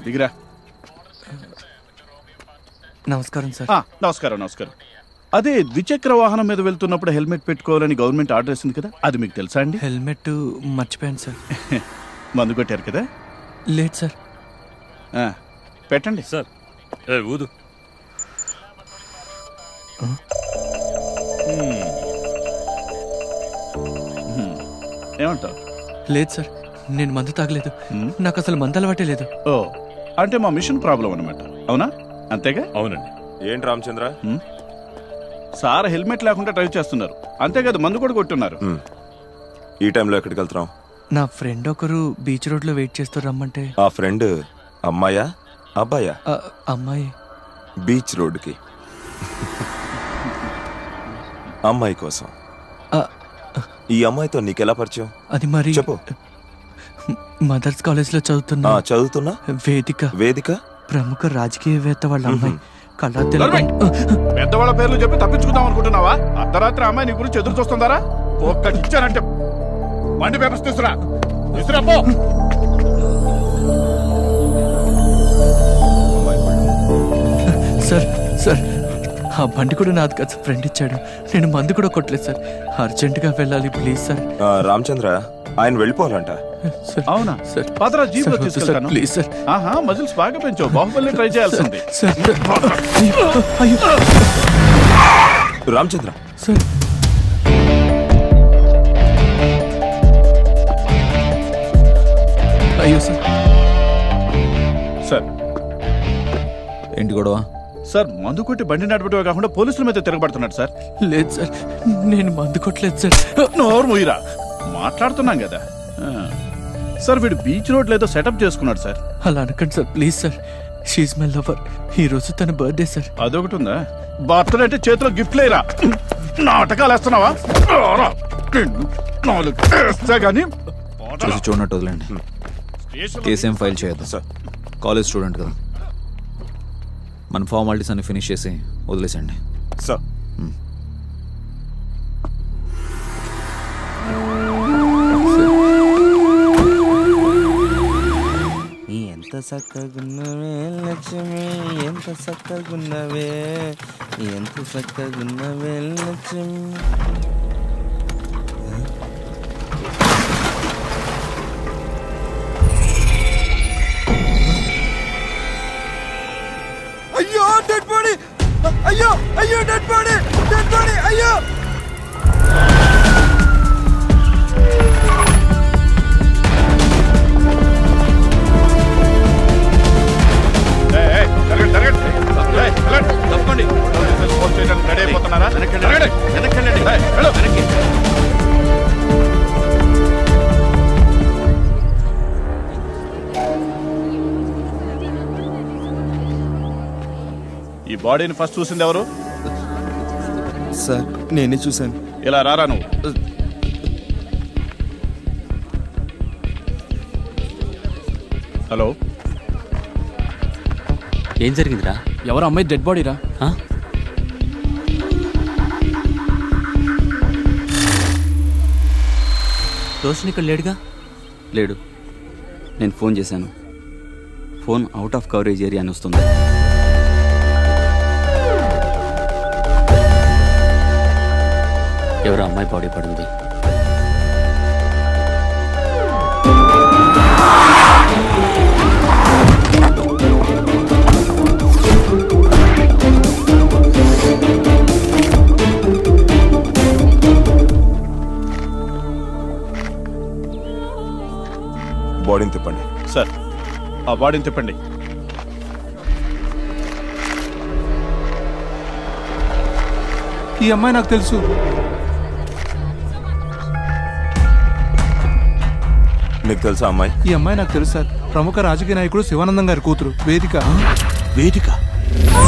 దిగిరా నమస్కారం సార్ ఆ, నమస్కారం నమస్కారం అదే ద్విచక్ర వాహనం మీద వెళ్తున్నప్పుడు హెల్మెట్ పెట్టుకోవాలని గవర్నమెంట్ ఆర్డర్ వేసింది కదా అది మీకు తెలుసా అండి హెల్మెట్ మర్చిపోయాను సార్ మందు కొట్టారు కదా లేదు సార్ ఆ, పెట్టండి సార్ ఏ ఊదు ఏమంటావు లేదు సార్ నేను మందు తాగలేదు నాకు అసలు మందు అలవాటే లేదు ఓ అంటే మా మిషన్ ప్రాబ్లం అనమాట అవునా అంతేగా అవునండి ఏంటి రామచంద్ర సార్ హెల్మెట్ లేకుండా డ్రైవ్ చేస్తున్నారు అంతేకాదు మందు కూడా కొట్టున్నారు ఈ టైంలో ఎక్కడికి వెళ్తున్నాం నా ఫ్రెండ్ ఒకరు బీచ్ రోడ్ లో వెయిట్ చేస్తూ రమ్మంటే ఆ ఫ్రెండ్ అమ్మాయా అబ్బాయా ఆ, అమ్మాయి బీచ్ రోడ్డుకి అమ్మాయి కోసం ఆ, ఈ అమ్మాయితో నీకెలా పరిచయం అది మరి చెప్పు మదర్స్ కాలేజ్ లో చదువుతున్నా ఆ, చదువుతున్నా వేదిక వేదిక ప్రముఖ రాజకీయవేత్త వాళ్ళ అమ్మాయి కళా తెలగ పెద్దవాళ్ళ పేర్లు చెప్పి తప్పించుకుందాం అనుకుంటున్నావా అర్ధరాత్రి అమ్మాయి నీ గురించి ఎదురు చూస్తుందారా ఒక్కటి ఇచ్చానంటే బండి పేపర్స్ తీసురా తీసురా పో సార్ సార్ ఆ బండి కూడా నాది కాదు సార్ ఫ్రెండ్ ఇచ్చాడు నేను మందు కూడా కొట్టలేదు సార్ అర్జెంటుగా వెళ్ళాలి ప్లీజ్ సార్ ఆ, రామచంద్ర ఆయన వెళ్ళిపోవాలంట సార్ అవునా సార్ పదరా జీప్ లో సార్, వద్దు సార్, తీసుకెళ్తాను ప్లీజ్ సార్ ఆహా మజిల్స్ బాగా పెంచావు బాహుబలి ట్రై చేయాల్సింది సార్ అయ్యో, అయ్యో రామచంద్ర సార్ అయ్యో సార్ సార్ ఏంటి గొడవ సార్ మందు కొట్టి బండి నడపడమే కాకుండా పోలీసుల మీద తిరగబడుతున్నాడు సార్ లేదు సార్ నేను మందు కొట్టలేదు సార్ నోరు ముయిరా మాట్లాడుతున్నాం కదా ఆ. సార్ వీడు బీచ్ రోడ్ లేదో సెటప్ చేసుకున్నాడు సార్ అలా అనకండి sir please sir she's my lover ఈ రోజు తన బర్త్డే సార్ అదొకటి ఉందా బర్త్డే అంటే చేతిలో గిఫ్ట్ లేరా నాటకాలు వేస్తున్నావా రారా. నిన్ను నాలుగు వేస్తా గానీ చూసి చూడనట్టు వదిలేండి కేసు ఏం ఫైల్ చేయొద్దు సార్ కాలేజ్ స్టూడెంట్ కదా మన ఫార్మాలిటీస్ అన్ని ఫినిష్ చేసి వదిలేసండి సార్ ఎంత చక్కగున్నవే లక్ష్మి ఎంత చక్కగున్నవే ఎంత చక్కగున్నవే లక్ష్మి అయ్యో డెడ్ బాడీ అయ్యో అయ్యో డెడ్ బాడీ డెడ్ బాడీ అయ్యో ఏయ్, ఏయ్, జరగండి, జరగండి. ఏయ్, వెళ్ళండి. తప్పకుండా. పోస్ట్ చేయడానికి రెడీ అయిపోతున్నారా? జరగండి. ఏయ్, వెళ్ళు. ఈ బాడీని ఫస్ట్ చూసింది ఎవరు సార్ నేనే చూశాను ఇలా రారా నువ్వు హలో ఏం జరిగిందిరా ఎవరు అమ్మాయి డెడ్ బాడీరా రోషన్ ఇక్కడ లేడుగా లేడు నేను ఫోన్ చేశాను phone out of coverage area అని వస్తుంది ఎవరు అమ్మాయి బాడీ పడింది బాడీని తిప్పండి సార్ ఆ బాడీని తిప్పండి ఈ అమ్మాయి నాకు తెలుసు నీకు తెలుసా అమ్మాయి ఈ అమ్మాయి నాకు తెలుసు సార్ ప్రముఖ రాజకీయ నాయకుడు శివానందం గారి కూతురు వేదిక వేదిక